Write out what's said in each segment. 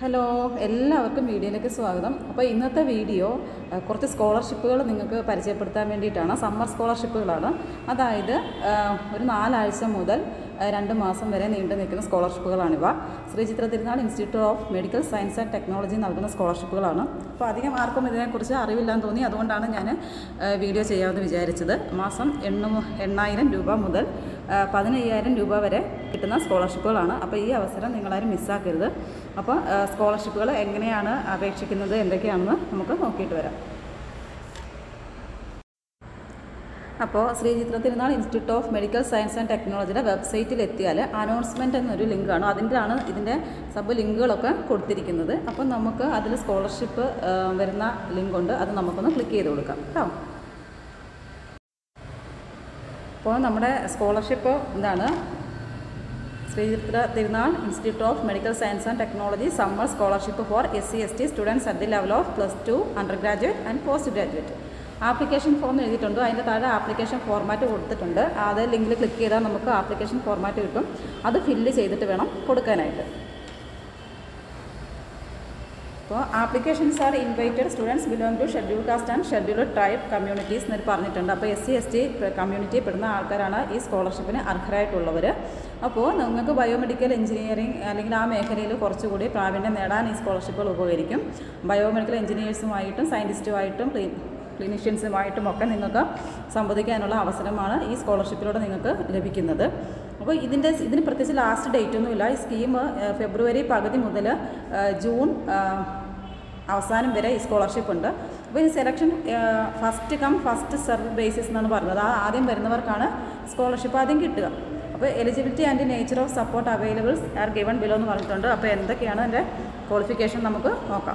hello എല്ലാവർക്കും വീഡിയോയിലേക്ക് സ്വാഗതം അപ്പോൾ ഇന്നത്തെ വീഡിയോ അഹ്, കുറച്ച് സ്കോളർഷിപ്പുകൾ നിങ്ങൾക്ക് പരിചയപ്പെടുത്താൻ വേണ്ടിയിട്ടാണ് സമ്മർ സ്കോളർഷിപ്പുകളാണ് അതായത് ആഹ്, ഒരു നാലാഴ്ച മുതൽ ആഹ്, രണ്ട് മാസം വരെ നീണ്ടു നിൽക്കുന്ന സ്കോളർഷിപ്പുകളാണിവ Sree Chitra Tirunal institute of medical science and technology നൽകുന്ന സ്കോളർഷിപ്പുകളാണ് അപ്പോൾ അധികം ആർക്കും ഇതിനെക്കുറിച്ച് അറിവില്ലാന്ന് തോന്നി അതുകൊണ്ടാണ് ഞാൻ ആഹ്, വീഡിയോ ചെയ്യാമെന്ന് വിചാരിച്ചത് മാസം എണ്ണു എണ്ണായിരം രൂപ മുതൽ ആഹ്, പതിനയ്യായിരം രൂപ വരെ കിട്ടുന്ന സ്കോളർഷിപ്പുകളാണ് അപ്പോൾ ഈ അവസരം നിങ്ങളാരും മിസ്സാക്കരുത് അപ്പോൾ സ്കോളർഷിപ്പുകൾ എങ്ങനെയാണ് അപേക്ഷിക്കുന്നത് എന്തൊക്കെയാണെന്ന് നമുക്ക് നോക്കിയിട്ട് വരാം അപ്പോൾ Sree Chitra Tirunal institute of medical science and ടെക്നോളജിയുടെ വെബ്സൈറ്റിൽ എത്തിയാൽ അനൗൺസ്മെൻറ്റ് എന്നൊരു ലിങ്കാണ് അതിൻ്റെ ആണ് ഇതിൻ്റെ സബ് ലിങ്കുകളൊക്കെ കൊടുത്തിരിക്കുന്നത് അപ്പോൾ നമുക്ക് അതിൽ സ്കോളർഷിപ്പ് വരുന്ന ലിങ്ക് ഉണ്ട് അത് നമുക്കൊന്ന് ക്ലിക്ക് ചെയ്ത് കൊടുക്കാം കേട്ടോ അപ്പോൾ നമ്മുടെ സ്കോളർഷിപ്പ് എന്താണ് Sree Chitra Tirunal institute of medical science and technology summer scholarship for S C S T students at the level of plus two under graduate and post graduate application form എഴുതിയിട്ടുണ്ട് അതിൻ്റെ താഴെ ആപ്ലിക്കേഷൻ ഫോർമാറ്റ് കൊടുത്തിട്ടുണ്ട് അത് ലിങ്കിൽ ക്ലിക്ക് ചെയ്താൽ നമുക്ക് application format കിട്ടും അത് ഫില്ല് ചെയ്തിട്ട് വേണം കൊടുക്കാനായിട്ട് അപ്പോൾ applications are invited students belong to schedule caste and scheduled tribe communities എന്ന് പറഞ്ഞിട്ടുണ്ട് അപ്പോൾ S C S T community പെടുന്ന ആൾക്കാരാണ് ഈ സ്കോളർഷിപ്പിന് അർഹരായിട്ടുള്ളവർ അപ്പോൾ നിങ്ങൾക്ക് ബയോമെഡിക്കൽ എഞ്ചിനീയറിംഗ് അല്ലെങ്കിൽ ആ മേഖലയിൽ കുറച്ചുകൂടി പ്രാവീണ്യം നേടാൻ ഈ സ്കോളർഷിപ്പുകൾ ഉപകരിക്കും ബയോമെഡിക്കൽ എഞ്ചിനീയേഴ്സുമായിട്ടും സയൻറ്റിസ്റ്റുമായിട്ടും ക്ലിനിഷ്യൻസുമായിട്ടും ഒക്കെ നിങ്ങൾക്ക് സംവദിക്കാനുള്ള അവസരമാണ് ഈ സ്കോളർഷിപ്പിലൂടെ നിങ്ങൾക്ക് ലഭിക്കുന്നത് അപ്പോൾ ഇതിൻ്റെ ഇതിന് പ്രത്യേകിച്ച് ലാസ്റ്റ് ഡേറ്റ് ഒന്നുമില്ല ഈ സ്കീം ഫെബ്രുവരി പകുതി മുതൽ ജൂൺ ആ, അവസാനം വരെ ഈ സ്കോളർഷിപ്പ് ഉണ്ട് അപ്പോൾ ഈ selection first come first serve basis എന്നാണ് പറഞ്ഞത് ആ ആദ്യം വരുന്നവർക്കാണ് സ്കോളർഷിപ്പ് ആദ്യം കിട്ടുക അപ്പോൾ eligibility and nature of support available are given below എന്ന് പറഞ്ഞിട്ടുണ്ട് അപ്പോൾ എന്തൊക്കെയാണ് എൻ്റെ ക്വാളിഫിക്കേഷൻ നമുക്ക് നോക്കാം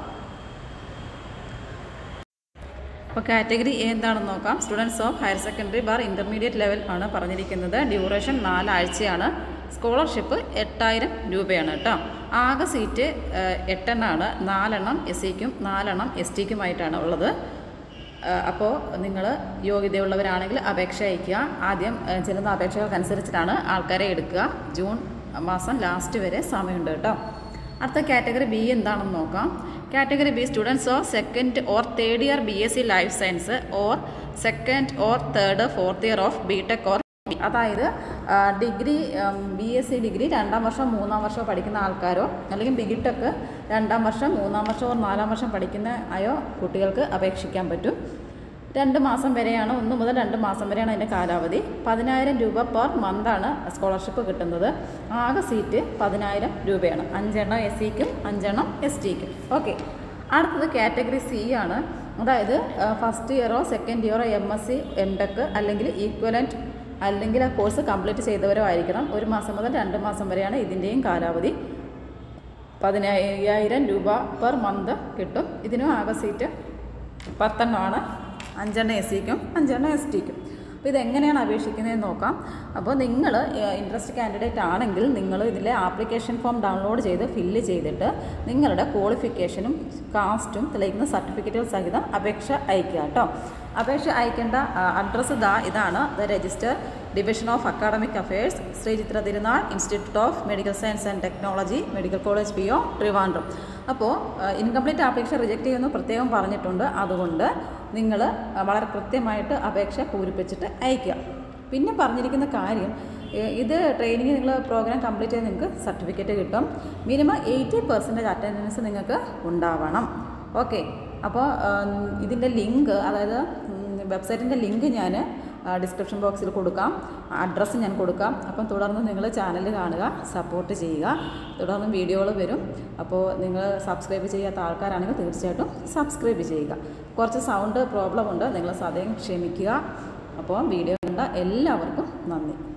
അപ്പോൾ കാറ്റഗറി എ എന്താണെന്ന് നോക്കാം students of higher secondary bar intermediate level ആണ് പറഞ്ഞിരിക്കുന്നത് ഡ്യൂറേഷൻ നാലാഴ്ചയാണ് സ്കോളർഷിപ്പ് എട്ടായിരം രൂപയാണ് കേട്ടോ ആകെ സീറ്റ് ഏഹ്, എട്ടെണ്ണമാണ് നാലെണ്ണം എസ് സിക്കും നാലെണ്ണം എസ് ടിക്കുമായിട്ടാണ് ഉള്ളത് ഏഹ്, അപ്പോൾ നിങ്ങൾ യോഗ്യതയുള്ളവരാണെങ്കിൽ അപേക്ഷ അയയ്ക്കുക ആദ്യം ഏഹ്, ചെല്ലുന്ന അപേക്ഷകൾക്കനുസരിച്ചിട്ടാണ് ആൾക്കാരെ എടുക്കുക ജൂൺ മാസം ലാസ്റ്റ് വരെ സമയമുണ്ട് കേട്ടോ അടുത്ത കാറ്റഗറി ബി എന്താണെന്ന് നോക്കാം category B students of second or third year B S C life science or second or third fourth year of B tech or അതായത് ആ, degree B S C degree രണ്ടാം വർഷം മൂന്നാം വർഷം പഠിക്കുന്ന ആൾക്കാരോ അല്ലെങ്കിൽ ബി ടെക് രണ്ടാം വർഷം മൂന്നാം വർഷം ഓർ നാലാം വർഷം പഠിക്കുന്ന ആയോ കുട്ടികൾക്ക് അപേക്ഷിക്കാൻ പറ്റും രണ്ട് മാസം വരെയാണ് ഒന്ന് മുതൽ രണ്ട് മാസം വരെയാണ് അതിൻ്റെ കാലാവധി പതിനായിരം രൂപ പെർ മന്താണ് സ്കോളർഷിപ്പ് കിട്ടുന്നത് ആകെ സീറ്റ് പതിനായിരം രൂപയാണ് അഞ്ചെണ്ണം എസ് സിക്കും അഞ്ചെണ്ണം എസ് ടിക്കും ഓക്കെ അടുത്തത് കാറ്റഗറി സി ആണ് അതായത് ഫസ്റ്റ് ഇയറോ സെക്കൻഡ് ഇയറോ M S C M tech അല്ലെങ്കിൽ ഈക്വലൻറ്റ് അല്ലെങ്കിൽ ആ കോഴ്സ് കംപ്ലീറ്റ് ചെയ്തവരോ ആയിരിക്കണം ഒരു മാസം മുതൽ രണ്ട് മാസം വരെയാണ് ഇതിൻ്റെയും കാലാവധി പതിനയ്യായിരം രൂപ പെർ മന്ത് കിട്ടും ഇതിനും ആകെ സീറ്റ് പത്തെണ്ണമാണ് അഞ്ചെണ്ണം എസ് സിക്കും അഞ്ചെണ്ണം എസ് ടിക്കും അപ്പോൾ ഇതെങ്ങനെയാണ് അപേക്ഷിക്കുന്നതെന്ന് നോക്കാം അപ്പോൾ നിങ്ങൾ ഇൻട്രസ്റ്റ് കാൻഡിഡേറ്റ് ആണെങ്കിൽ നിങ്ങൾ ഇതിലെ ആപ്ലിക്കേഷൻ ഫോം ഡൗൺലോഡ് ചെയ്ത് ഫില്ല് ചെയ്തിട്ട് നിങ്ങളുടെ ക്വാളിഫിക്കേഷനും കാസ്റ്റും തെളിയിക്കുന്ന സർട്ടിഫിക്കറ്റുകൾ സഹിതം അപേക്ഷ അയക്കുക കേട്ടോ അപേക്ഷ അയക്കേണ്ട അഡ്രസ്സ് ഇതാ ഇതാണ് the registrar division of academic affairs Sree Chitra Tirunal institute of medical science and technology medical college P O Trivandrum അപ്പോൾ ഇൻകംപ്ലീറ്റ് ആപ്ലിക്കേഷൻ റിജക്റ്റ് ചെയ്യുമെന്ന് പ്രത്യേകം പറഞ്ഞിട്ടുണ്ട് അതുകൊണ്ട് നിങ്ങൾ വളരെ കൃത്യമായിട്ട് അപേക്ഷ പൂരിപ്പിച്ചിട്ട് അയയ്ക്കുക പിന്നെ പറഞ്ഞിരിക്കുന്ന കാര്യം ഏഹ് ഇത് ട്രെയിനിങ് നിങ്ങൾ പ്രോഗ്രാം കംപ്ലീറ്റ് ചെയ്ത് നിങ്ങൾക്ക് സർട്ടിഫിക്കറ്റ് കിട്ടും മിനിമം എയ്റ്റി പെർസെൻറ്റേജ് അറ്റൻഡൻസ് നിങ്ങൾക്ക് ഉണ്ടാവണം ഓക്കെ അപ്പോൾ ഇതിൻ്റെ ലിങ്ക് അതായത് വെബ്സൈറ്റിൻ്റെ ലിങ്ക് ഞാൻ ഡിസ്ക്രിപ്ഷൻ ബോക്സിൽ കൊടുക്കാം അഡ്രസ്സ് ഞാൻ കൊടുക്കാം അപ്പം തുടർന്ന് നിങ്ങൾ ചാനൽ കാണുക സപ്പോർട്ട് ചെയ്യുക തുടർന്ന് വീഡിയോകൾ വരും അപ്പോൾ നിങ്ങൾ സബ്സ്ക്രൈബ് ചെയ്യാത്ത ആൾക്കാരാണെങ്കിൽ തീർച്ചയായിട്ടും സബ്സ്ക്രൈബ് ചെയ്യുക കുറച്ച് സൗണ്ട് പ്രോബ്ലം ഉണ്ട് നിങ്ങൾ സദയം ക്ഷമിക്കുക അപ്പോൾ വീഡിയോ കണ്ട എല്ലാവർക്കും നന്ദി